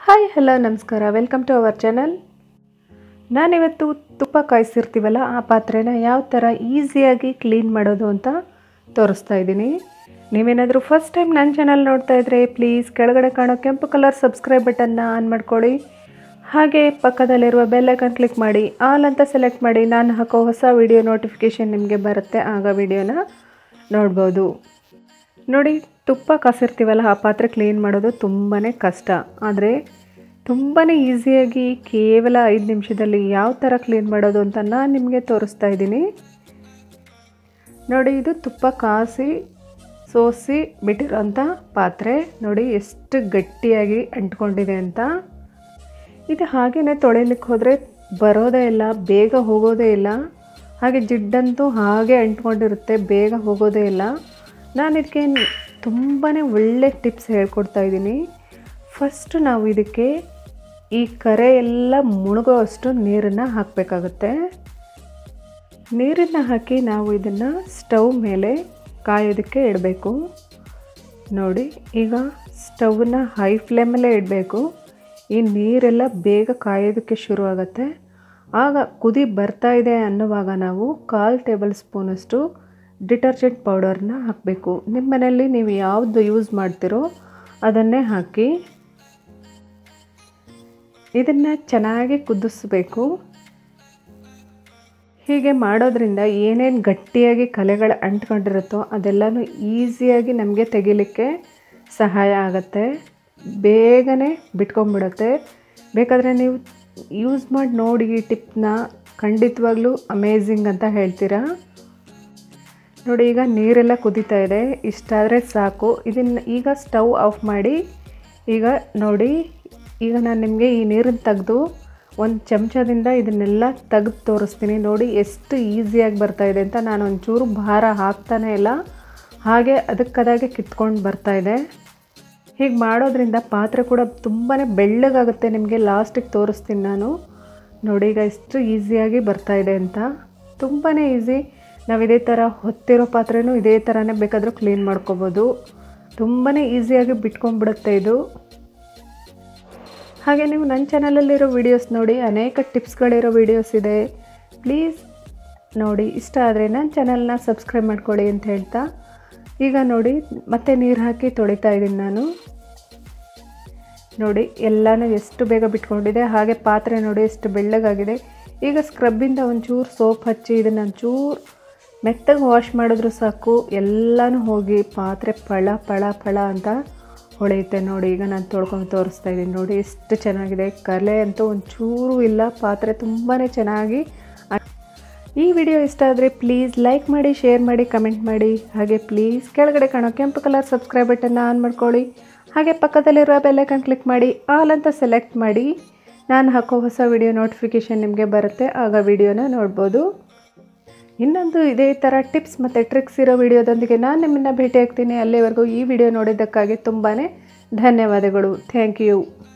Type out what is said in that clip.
hi hello ನಮಸ್ಕಾರ welcome to our channel ನಾನಿವತ್ತು ತುಪ್ಪ ಕಾಯಿಸಿರ್ತೀವಲ್ಲ ಆ ಪಾತ್ರೆನ ಯಾವ ಥರ ಈಸಿಯಾಗಿ ಕ್ಲೀನ್ ಮಾಡೋದು ಅಂತ ತೋರಿಸ್ತಾ ಇದ್ದೀನಿ ನೀವೇನಾದರೂ ಫಸ್ಟ್ ಟೈಮ್ ನನ್ನ ಚಾನಲ್ ನೋಡ್ತಾ ಇದ್ದರೆ ಪ್ಲೀಸ್ ಕೆಳಗಡೆ ಕಾಣೋ ಕೆಂಪು ಕಲರ್ ಸಬ್ಸ್ಕ್ರೈಬ್ ಬಟನ್ನ ಆನ್ ಮಾಡ್ಕೊಳ್ಳಿ ಹಾಗೆ ಪಕ್ಕದಲ್ಲಿರುವ ಬೆಲ್ಲೈಕನ್ ಕ್ಲಿಕ್ ಮಾಡಿ ಆಲ್ ಅಂತ ಸೆಲೆಕ್ಟ್ ಮಾಡಿ ನಾನು ಹಾಕೋ ಹೊಸ ವಿಡಿಯೋ ನೋಟಿಫಿಕೇಷನ್ ನಿಮಗೆ ಬರುತ್ತೆ ಆಗ ವಿಡಿಯೋನ ನೋಡ್ಬೋದು ನೋಡಿ ತುಪ್ಪ ಕಾಸಿರ್ತೀವಲ್ಲ ಆ ಪಾತ್ರೆ ಕ್ಲೀನ್ ಮಾಡೋದು ತುಂಬಾ ಕಷ್ಟ ಆದರೆ ತುಂಬಾ ಈಸಿಯಾಗಿ ಕೇವಲ ಐದು ನಿಮಿಷದಲ್ಲಿ ಯಾವ ಥರ ಕ್ಲೀನ್ ಮಾಡೋದು ಅಂತ ನಾನು ನಿಮಗೆ ತೋರಿಸ್ತಾ ಇದ್ದೀನಿ ನೋಡಿ ಇದು ತುಪ್ಪ ಕಾಸಿ ಸೋಸಿ ಬಿಟ್ಟಿರೋಂಥ ಪಾತ್ರೆ ನೋಡಿ ಎಷ್ಟು ಗಟ್ಟಿಯಾಗಿ ಅಂಟ್ಕೊಂಡಿದೆ ಅಂತ ಇದು ಹಾಗೆಯೇ ತೊಳಿಲಿಕ್ಕೆ ಹೋದರೆ ಬರೋದೇ ಇಲ್ಲ ಬೇಗ ಹೋಗೋದೇ ಇಲ್ಲ ಹಾಗೆ ಜಿಡ್ಡಂತೂ ಹಾಗೆ ಅಂಟ್ಕೊಂಡಿರುತ್ತೆ ಬೇಗ ಹೋಗೋದೇ ಇಲ್ಲ ನಾನು ಇದಕ್ಕೆ ತುಂಬಾ ಒಳ್ಳೆ ಟಿಪ್ಸ್ ಹೇಳ್ಕೊಡ್ತಾ ಇದ್ದೀನಿ ಫಸ್ಟ್ ನಾವು ಇದಕ್ಕೆ ಈ ಕರೆ ಎಲ್ಲ ಮುಳುಗೋ ಅಷ್ಟು ನೀರನ್ನು ಹಾಕಬೇಕಾಗುತ್ತೆ ನೀರನ್ನು ಹಾಕಿ ನಾವು ಇದನ್ನು ಸ್ಟವ್ ಮೇಲೆ ಕಾಯೋದಕ್ಕೆ ಇಡಬೇಕು ನೋಡಿ ಈಗ ಸ್ಟವ್ನ ಹೈ ಫ್ಲೇಮಲ್ಲೇ ಇಡಬೇಕು ಈ ನೀರೆಲ್ಲ ಬೇಗ ಕಾಯೋದಕ್ಕೆ ಶುರು ಆಗುತ್ತೆ ಆಗ ಕುದಿ ಬರ್ತಾ ಇದೆ ಅನ್ನುವಾಗ ನಾವು ಕಾಲು ಟೇಬಲ್ ಸ್ಪೂನಷ್ಟು ಡಿಟರ್ಜೆಂಟ್ ಪೌಡರ್ನ ಹಾಕಬೇಕು ನಿಮ್ಮ ಮನೆಯಲ್ಲಿ ನೀವು ಯಾವುದು ಯೂಸ್ ಮಾಡ್ತೀರೋ ಅದನ್ನೇ ಹಾಕಿ ಇದನ್ನು ಚೆನ್ನಾಗಿ ಕುದಿಸ್ಬೇಕು ಹೀಗೆ ಮಾಡೋದ್ರಿಂದ ಏನೇನು ಗಟ್ಟಿಯಾಗಿ ಕಲೆಗಳು ಅಂಟ್ಕೊಂಡಿರುತ್ತೋ ಅದೆಲ್ಲನೂ ಈಸಿಯಾಗಿ ನಮಗೆ ತೆಗಿಲಿಕ್ಕೆ ಸಹಾಯ ಆಗುತ್ತೆ ಬೇಗನೆ ಬಿಟ್ಕೊಂಡ್ಬಿಡುತ್ತೆ ಬೇಕಾದರೆ ನೀವು ಯೂಸ್ ಮಾಡಿ ನೋಡಿ ಈ ಟಿಪ್ನ ಖಂಡಿತವಾಗ್ಲೂ ಅಮೇಝಿಂಗ್ ಅಂತ ಹೇಳ್ತೀರಾ ನೋಡಿ ಈಗ ನೀರೆಲ್ಲ ಕುದೀತಾ ಇದೆ ಇಷ್ಟಾದರೆ ಸಾಕು ಇದನ್ನು ಈಗ ಸ್ಟವ್ ಆಫ್ ಮಾಡಿ ಈಗ ನೋಡಿ ಈಗ ನಾನು ನಿಮಗೆ ಈ ನೀರನ್ನು ತೆಗೆದು ಒಂದು ಚಮಚದಿಂದ ಇದನ್ನೆಲ್ಲ ತೆಗೆದು ತೋರಿಸ್ತೀನಿ ನೋಡಿ ಎಷ್ಟು ಈಸಿಯಾಗಿ ಬರ್ತಾಯಿದೆ ಅಂತ ನಾನು ಒಂಚೂರು ಭಾರ ಹಾಕ್ತಾನೇ ಇಲ್ಲ ಹಾಗೆ ಅದಕ್ಕದಾಗೆ ಕಿತ್ಕೊಂಡು ಬರ್ತಾಯಿದೆ ಹೀಗೆ ಮಾಡೋದ್ರಿಂದ ಪಾತ್ರೆ ಕೂಡ ತುಂಬಾ ಬೆಳ್ಳಗಾಗುತ್ತೆ ನಿಮಗೆ ಲಾಸ್ಟಿಗೆ ತೋರಿಸ್ತೀನಿ ನಾನು ನೋಡಿ ಈಗ ಎಷ್ಟು ಈಸಿಯಾಗಿ ಬರ್ತಾಯಿದೆ ಅಂತ ತುಂಬಾ ಈಸಿ ನಾವು ಇದೇ ಥರ ಹೊತ್ತಿರೋ ಪಾತ್ರೆನೂ ಇದೇ ಥರನೇ ಬೇಕಾದರೂ ಕ್ಲೀನ್ ಮಾಡ್ಕೋಬೋದು ತುಂಬಾ ಈಸಿಯಾಗಿ ಬಿಟ್ಕೊಂಡ್ಬಿಡುತ್ತೆ ಇದು ಹಾಗೆ ನೀವು ನನ್ನ ಚಾನಲಲ್ಲಿರೋ ವೀಡಿಯೋಸ್ ನೋಡಿ ಅನೇಕ ಟಿಪ್ಸ್ಗಳಿರೋ ವೀಡಿಯೋಸ್ ಇದೆ ಪ್ಲೀಸ್ ನೋಡಿ ಇಷ್ಟ ಆದರೆ ನನ್ನ ಚಾನಲ್ನ ಸಬ್ಸ್ಕ್ರೈಬ್ ಮಾಡ್ಕೊಳ್ಳಿ ಅಂತ ಹೇಳ್ತಾ ಈಗ ನೋಡಿ ಮತ್ತೆ ನೀರು ಹಾಕಿ ತೊಳಿತಾ ಇದ್ದೀನಿ ನಾನು ನೋಡಿ ಎಲ್ಲನೂ ಎಷ್ಟು ಬೇಗ ಬಿಟ್ಕೊಂಡಿದೆ ಹಾಗೆ ಪಾತ್ರೆ ನೋಡಿ ಎಷ್ಟು ಬೆಳ್ಳಗಾಗಿದೆ ಈಗ ಸ್ಕ್ರಬ್ಬಿಂದ ಒಂಚೂರು ಸೋಪ್ ಹಚ್ಚಿ ಇದನ್ನು ಒಂಚೂರು ಮೆತ್ತಗೆ ವಾಶ್ ಮಾಡಿದ್ರು ಸಾಕು ಎಲ್ಲನೂ ಹೋಗಿ ಪಾತ್ರೆ ಪಳ ಪಳ ಪಳ ಅಂತ ಹೊಳೆಯುತ್ತೆ ನೋಡಿ ಈಗ ನಾನು ತೊಳ್ಕೊಂಡು ತೋರಿಸ್ತಾ ಇದ್ದೀನಿ ನೋಡಿ ಎಷ್ಟು ಚೆನ್ನಾಗಿದೆ ಕಲೆ ಅಂತೂ ಒಂಚೂರು ಇಲ್ಲ ಪಾತ್ರೆ ತುಂಬಾ ಚೆನ್ನಾಗಿ ಈ ವಿಡಿಯೋ ಇಷ್ಟ ಆದರೆ ಪ್ಲೀಸ್ ಲೈಕ್ ಮಾಡಿ ಶೇರ್ ಮಾಡಿ ಕಮೆಂಟ್ ಮಾಡಿ ಹಾಗೆ ಪ್ಲೀಸ್ ಕೆಳಗಡೆ ಕಾಣೋ ಕೆಂಪು ಕಲರ್ ಸಬ್ಸ್ಕ್ರೈಬ್ ಬಟನ್ನ ಆನ್ ಮಾಡ್ಕೊಳ್ಳಿ ಹಾಗೆ ಪಕ್ಕದಲ್ಲಿರೋ ಬೆಲ್ಲೈಕನ್ ಕ್ಲಿಕ್ ಮಾಡಿ ಆಲ್ ಅಂತ ಸೆಲೆಕ್ಟ್ ಮಾಡಿ ನಾನು ಹಾಕೋ ಹೊಸ ವಿಡಿಯೋ ನೋಟಿಫಿಕೇಷನ್ ನಿಮಗೆ ಬರುತ್ತೆ ಆಗ ವಿಡಿಯೋನ ನೋಡ್ಬೋದು ಇನ್ನೊಂದು ಇದೇ ಥರ ಟಿಪ್ಸ್ ಮತ್ತು ಟ್ರಿಕ್ಸ್ ಇರೋ ವಿಡಿಯೋದೊಂದಿಗೆ ನಾನು ನಿಮ್ಮನ್ನು ಭೇಟಿ ಆಗ್ತೀನಿ ಅಲ್ಲಿವರೆಗೂ ಈ ವಿಡಿಯೋ ನೋಡಿದ್ದಕ್ಕಾಗಿ ತುಂಬಾ ಧನ್ಯವಾದಗಳು ಥ್ಯಾಂಕ್ ಯು